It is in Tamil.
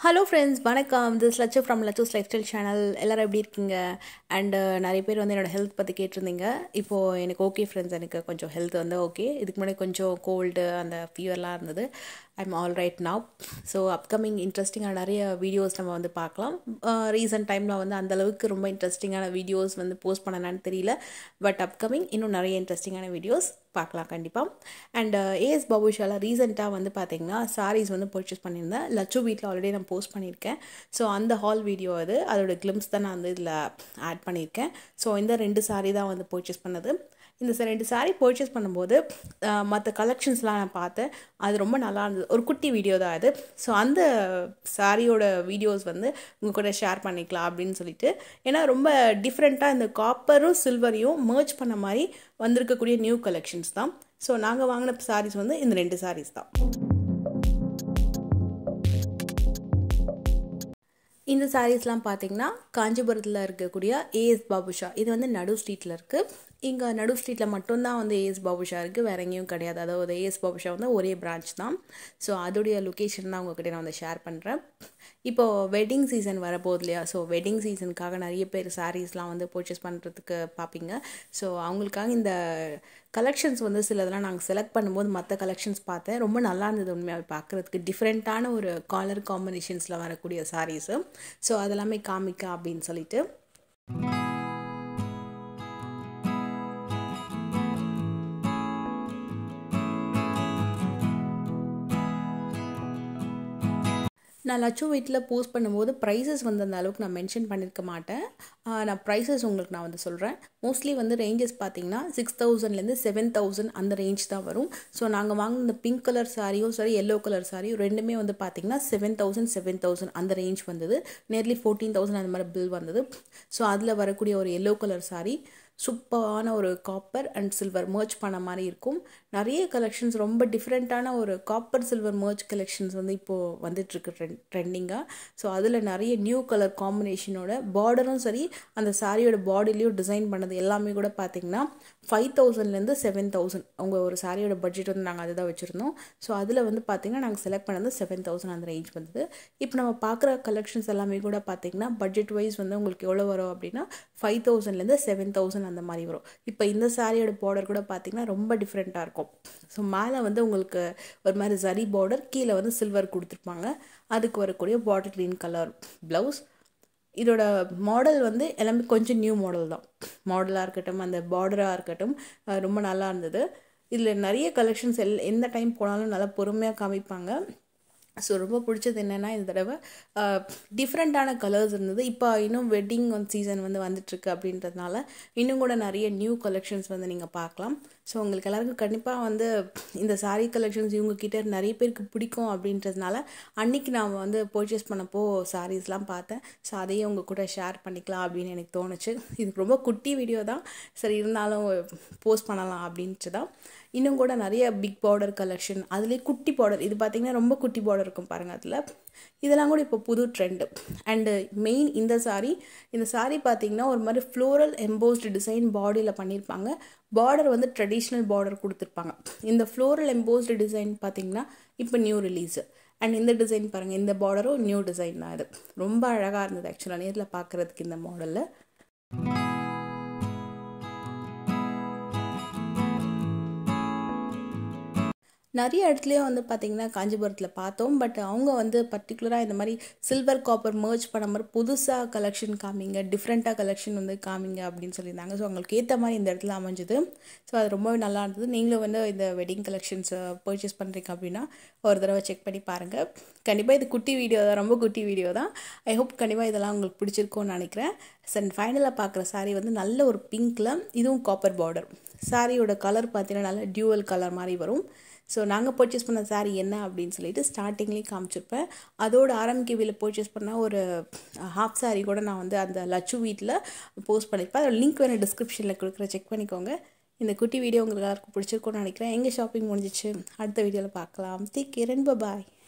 ஹலோ ஃப்ரெண்ட்ஸ் வணக்கம் this Lakshu from Lachu's lifestyle channel எல்லோரும் எப்படி இருக்கீங்க அண்டு நிறைய பேர் வந்து என்னோடய ஹெல்த் பற்றி கேட்டிருந்தீங்க இப்போது எனக்கு ஓகே ஃப்ரெண்ட்ஸ் எனக்கு கொஞ்சம் ஹெல்த் வந்து ஓகே இதுக்கு முன்னாடி கொஞ்சம் கோல்டு அந்த ஃபீவர்லாம் இருந்தது I'm all right now so upcoming இன்ட்ரெஸ்டிங்காக நிறைய வீடியோஸ் நம்ம வந்து பார்க்கலாம் ரீசெண்ட் டைமில் வந்து அந்தளவுக்கு ரொம்ப இன்ட்ரெஸ்டிங்கான வீடியோஸ் வந்து போஸ்ட் பண்ணனான்னு தெரியல பட் அப்கமிங் இன்னும் நிறைய இன்ட்ரெஸ்டிங்கான வீடியோஸ் பார்க்கலாம் கண்டிப்பாக அண்ட் ஏஎஸ் பாபுஷாலா ரீசெண்டாக வந்து பார்த்தீங்கன்னா சாரீஸ் வந்து பர்ச்சேஸ் பண்ணியிருந்தேன் லட்சு வீட்டில் ஆல்ரெடி நான் போஸ்ட் பண்ணியிருக்கேன் ஸோ அந்த ஹால் வீடியோ அது அதோட கிளிம்ஸ் தான் நான் வந்து இதில் ஆட் பண்ணியிருக்கேன் ஸோ இந்த ரெண்டு சாரீ தான் வந்து பர்ச்சேஸ் பண்ணது இந்த ரெண்டு சாரீ பர்ச்சேஸ் பண்ணும்போது மற்ற கலெக்ஷன்ஸ்லாம் நான் பார்த்தேன் அது ரொம்ப நல்லா இருந்தது ஒரு குட்டி வீடியோ தான் அது ஸோ அந்த சாரியோட வீடியோஸ் வந்து உங்கள் கூட ஷேர் பண்ணிக்கலாம் அப்படின்னு சொல்லிட்டு ஏன்னா ரொம்ப டிஃப்ரெண்ட்டாக இந்த காப்பரும் சில்வரையும் மர்ச் பண்ண மாதிரி வந்திருக்கக்கூடிய நியூ கலெக்ஷன்ஸ் தான் ஸோ நாங்கள் வாங்கின சாரீஸ் வந்து இந்த ரெண்டு சாரீஸ் தான் இந்த சாரீஸ்லாம் பார்த்தீங்கன்னா காஞ்சிபுரத்தில் இருக்கக்கூடிய ஏஎஸ் பாபுஷா இது வந்து நடு ஸ்ட்ரீட்டில் இருக்குது இங்கே நடு ஸ்ட்ரீட்டில் மட்டும்தான் வந்து ஏஎஸ் பாபுஷா இருக்குது வேற எங்கேயும் கிடையாது அதாவது ஏஎஸ் பாபுஷா வந்து ஒரே பிரான்ச் தான் ஸோ அதோடைய லொக்கேஷன் தான் உங்ககிட்ட நான் வந்து ஷேர் பண்ணுறேன் இப்போது வெட்டிங் சீசன் வரப்போகுது இல்லையா ஸோ வெட்டிங் சீசனுக்காக நிறைய பேர் சாரீஸ்லாம் வந்து பர்ச்சேஸ் பண்ணுறதுக்கு பார்ப்பீங்க ஸோ அவங்களுக்காக இந்த கலெக்ஷன்ஸ் வந்து சிலதெல்லாம் நாங்கள் செலக்ட் பண்ணும்போது மற்ற கலெக்ஷன்ஸ் பார்த்தேன் ரொம்ப நல்லா இருந்தது உண்மையாக பார்க்குறதுக்கு டிஃப்ரெண்ட்டான ஒரு காலர் காம்பினேஷன்ஸில் வரக்கூடிய சாரீஸு ஸோ அதெல்லாமே காமிக்க அப்படின்னு சொல்லிட்டு நான் லட்சு வீட்டில் போஸ்ட் பண்ணும்போது ப்ரைஸஸ் வந்து அந்த அளவுக்கு நான் மென்ஷன் பண்ணியிருக்க மாட்டேன் நான் ப்ரைஸஸ் உங்களுக்கு நான் வந்து சொல்கிறேன் மோஸ்ட்லி வந்து ரேஞ்சஸ் பார்த்தீங்கன்னா சிக்ஸ் தௌசண்ட்லேருந்து செவன் தௌசண்ட் அந்த ரேஞ்ச் தான் வரும் ஸோ நாங்கள் வாங்கின இந்த பிங்க் கலர் சாரியும் சரி எல்லோ கலர் சாரியும் ரெண்டுமே வந்து பார்த்தீங்கன்னா செவன் தௌசண்ட் செவன் தௌசண்ட் அந்த ரேஞ்ச் வந்தது நியர்லி ஃபோர்டீன் தௌசண்ட் அந்த மாதிரி பில் வந்தது ஸோ அதில் வரக்கூடிய ஒரு எல்லோ கலர் சாரி சூப்பரான ஒரு காப்பர் அண்ட் சில்வர் மர்ச் பண்ண மாதிரி இருக்கும் நிறைய கலெக்ஷன்ஸ் ரொம்ப டிஃப்ரெண்ட்டான ஒரு காப்பர் சில்வர் மர்ச் கலெக்ஷன்ஸ் வந்து இப்போது வந்துட்டுருக்கு ட்ரெண்ட் ட்ரெண்டிங்காக ஸோ அதில் நிறைய நியூ கலர் காம்பினேஷனோட பார்டரும் சரி அந்த சாரியோட பாடிலையும் டிசைன் பண்ணது எல்லாமே கூட பார்த்திங்கன்னா ஃபைவ் தௌசண்ட்லேருந்து செவன் தௌசண்ட் அவங்க ஒரு சாரியோட பட்ஜெட் வந்து நாங்கள் அதுதான் வச்சுருந்தோம் ஸோ அதில் வந்து பார்த்திங்கன்னா நாங்கள் செலக்ட் பண்ணது செவன் தௌசண்ட் அந்த ரேஞ்ச் வந்தது இப்போ நம்ம பார்க்குற கலெக்ஷன்ஸ் எல்லாமே கூட பார்த்திங்கன்னா பட்ஜெட் வைஸ் வந்து உங்களுக்கு எவ்வளோ வரும் அப்படின்னா ஃபைவ் தௌசண்ட்லேருந்து செவன் தௌசண்ட் அந்த மாதிரி வரும் இப்போ இந்த சாரியோட பார்டர் கூட பார்த்திங்கன்னா ரொம்ப டிஃப்ரெண்ட்டாக இருக்கும் ஸோ மேலே வந்து உங்களுக்கு ஒரு மாதிரி சரி பார்டர் கீழே வந்து சில்வர் கொடுத்துருப்பாங்க அதுக்கு வரக்கூடிய பாட்டில் க்ரீன் கலர் ப்ளவுஸ் இதோட மாடல் வந்து எல்லாமே கொஞ்சம் நியூ மாடல் தான் மாடலாக இருக்கட்டும் அந்த பார்டராக இருக்கட்டும் ரொம்ப நல்லா இருந்தது இதில் நிறைய கலெக்ஷன்ஸ் எல் எந்த டைம் போனாலும் நல்லா பொறுமையாக காமிப்பாங்க ஸோ ரொம்ப பிடிச்சது என்னென்னா இந்த தடவை டிஃப்ரெண்ட்டான கலர்ஸ் இருந்தது இப்போ இன்னும் வெட்டிங் சீசன் வந்து வந்துட்டுருக்கு அப்படின்றதுனால இன்னும் கூட நிறைய நியூ கலெக்ஷன்ஸ் வந்து நீங்கள் பார்க்கலாம் ஸோ உங்களுக்கு எல்லாருக்கும் கண்டிப்பாக வந்து இந்த சாரீ கலெக்ஷன்ஸ் இவங்கக்கிட்ட நிறைய பேருக்கு பிடிக்கும் அப்படின்றதுனால அன்றைக்கி நான் வந்து பர்ச்சேஸ் பண்ணப்போ சாரீஸ்லாம் பார்த்தேன் ஸோ அதையும் உங்கள் கூட ஷேர் பண்ணிக்கலாம் அப்படின்னு எனக்கு தோணுச்சு இதுக்கு ரொம்ப குட்டி வீடியோ தான் சரி இருந்தாலும் போஸ்ட் பண்ணலாம் அப்படின்ட்டு தான் இன்னும் கூட நிறைய பிக் பார்டர் கலெக்ஷன் அதுலேயே குட்டி பார்டர் இது பார்த்திங்கன்னா ரொம்ப குட்டி பார்டர் இருக்கும் பாருங்கள் அதில் இதெல்லாம் கூட இப்போ புது ட்ரெண்டு அண்டு மெயின் இந்த சாரீ இந்த சாரீ பார்த்திங்கன்னா ஒரு மாதிரி ஃப்ளோரல் எம்போஸ்டு டிசைன் பாடியில் பண்ணியிருப்பாங்க பார்டர் வந்து ட்ரெடிஷ்னல் பார்டர் கொடுத்துருப்பாங்க இந்த ஃப்ளோரல் எம்போஸ்டு டிசைன் பார்த்திங்கன்னா இப்போ நியூ ரிலீஸு அண்ட் இந்த டிசைன் பாருங்கள் இந்த பார்டரும் நியூ டிசைன் தான் இது ரொம்ப அழகாக இருந்தது ஆக்சுவலாக நேரில் பார்க்குறதுக்கு இந்த மாடலில் நிறைய இடத்துலையும் வந்து பார்த்திங்கன்னா காஞ்சிபுரத்தில் பார்த்தோம் பட் அவங்க வந்து பர்டிகுலராக இந்த மாதிரி சில்வர் காப்பர் மர்ச் பண்ண மாதிரி புதுசாக கலெக்ஷன் காமிங்க டிஃப்ரெண்ட்டாக கலெக்ஷன் வந்து காமிங்க அப்படின்னு சொல்லியிருந்தாங்க ஸோ அவங்களுக்கு ஏற்ற மாதிரி இந்த இடத்துல அமைஞ்சுது ஸோ அது ரொம்பவே நல்லா இருந்தது நீங்களும் வந்து இந்த வெட்டிங் கலெக்ஷன்ஸ் பர்ச்சேஸ் பண்ணுறீங்க அப்படின்னா ஒரு தடவை செக் பண்ணி பாருங்கள் கண்டிப்பாக இது குட்டி வீடியோ தான் ரொம்ப குட்டி வீடியோ தான் ஐ ஹோப் கண்டிப்பாக இதெல்லாம் உங்களுக்கு பிடிச்சிருக்கும்னு நினைக்கிறேன் சன் ஃபைனலாக பார்க்குற சாரீ வந்து நல்ல ஒரு பிங்க்கில் இதுவும் காப்பர் பார்டர் சாரியோட கலர் பார்த்தீங்கன்னா நல்ல டியூவல் கலர் மாதிரி வரும் ஸோ நாங்கள் பர்ச்சேஸ் பண்ண சாரீ என்ன அப்படின்னு சொல்லிட்டு ஸ்டார்டிங்லேயும் காமிச்சிருப்பேன் அதோட ஆரம்பிக்கவியில் பர்ச்சேஸ் பண்ண ஒரு ஹாஃப் சாரீ கூட நான் வந்து அந்த லட்சு வீட்டில் போஸ்ட் பண்ணியிருப்பேன் அதோட லிங்க் வேணும் டிஸ்கிரிப்ஷனில் கொடுக்குற செக் பண்ணிக்கோங்க இந்த குட்டி வீடியோ உங்களுக்கு எல்லாருக்கும் பிடிச்சிருக்கும்னு நினைக்கிறேன் எங்கள் ஷாப்பிங் முடிஞ்சிச்சு அடுத்த வீடியோவில் பார்க்கலாம் டேக் கேர் அண்ட் பாய்